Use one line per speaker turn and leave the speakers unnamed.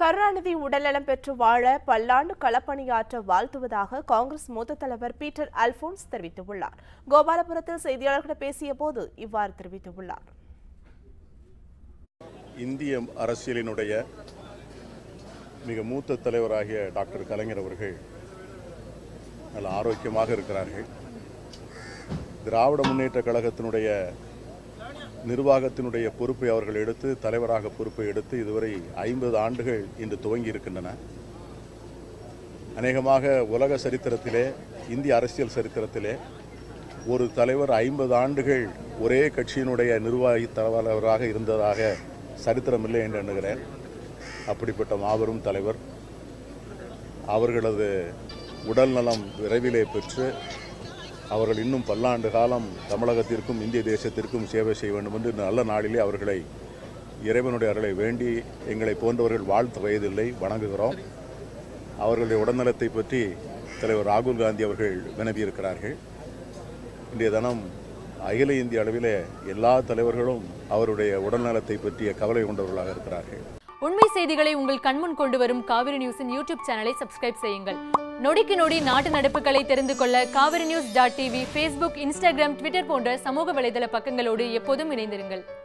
கருணாநிதி உடல்நலம் பெற்று வாழ பல்லாண்டு களப்பணியாற்ற வாழ்த்துவதாக காங்கிரஸ் மூத்த தலைவர் பீட்டர் அல்போன்ஸ் தெரிவித்துள்ளார் கோபாலபுரத்தில் செய்தியாளர்களிடம் பேசிய போது இவ்வாறு தெரிவித்துள்ளார்
இந்திய அரசியலினுடைய மிக மூத்த தலைவராகிய டாக்டர் கலைஞர் அவர்கள் நல்ல ஆரோக்கியமாக இருக்கிறார்கள் திராவிட முன்னேற்ற கழகத்தினுடைய நிர்வாகத்தினுடைய பொறுப்பை அவர்கள் எடுத்து தலைவராக பொறுப்பை எடுத்து இதுவரை ஐம்பது ஆண்டுகள் இன்று துவங்கி இருக்கின்றன அநேகமாக உலக சரித்திரத்திலே இந்திய அரசியல் சரித்திரத்திலே ஒரு தலைவர் ஐம்பது ஆண்டுகள் ஒரே கட்சியினுடைய நிர்வாகி தலைவராக இருந்ததாக சரித்திரமில்லை என்று எண்ணுகிறேன் அப்படிப்பட்ட மாபெரும் தலைவர் அவர்களது உடல் நலம் விரைவிலே பெற்று அவர்கள் இன்னும் பல்லாண்டு காலம் தமிழகத்திற்கும் இந்திய தேசத்திற்கும் சேவை செய்ய வேண்டும் என்று இந்த நல்ல நாளிலே அவர்களை இறைவனுடைய அருளை வேண்டி எங்களை போன்றவர்கள் வாழ்த்து வயதில்லை வணங்குகிறோம் அவர்களுடைய உடல்நலத்தை பற்றி தலைவர் ராகுல் காந்தி அவர்கள் வினவியிருக்கிறார்கள் இன்றைய தினம் அகில இந்திய அளவிலே எல்லா தலைவர்களும் அவருடைய உடல்நலத்தை பற்றிய கவலை கொண்டவர்களாக இருக்கிறார்கள்
உண்மை செய்திகளை உங்கள் கண்முன் கொண்டு வரும் காவிரி நியூஸின் யூடியூப் சேனலை சப்ஸ்கிரைப் செய்யுங்கள் நொடிக்கு நொடி நாட்டு நடப்புகளை தெரிந்து கொள்ள Kaveri news dot TV Facebook Instagram Twitter போன்ற சமூக வலைதள பக்கங்களோடு எப்போதும் இணைந்திருங்கள்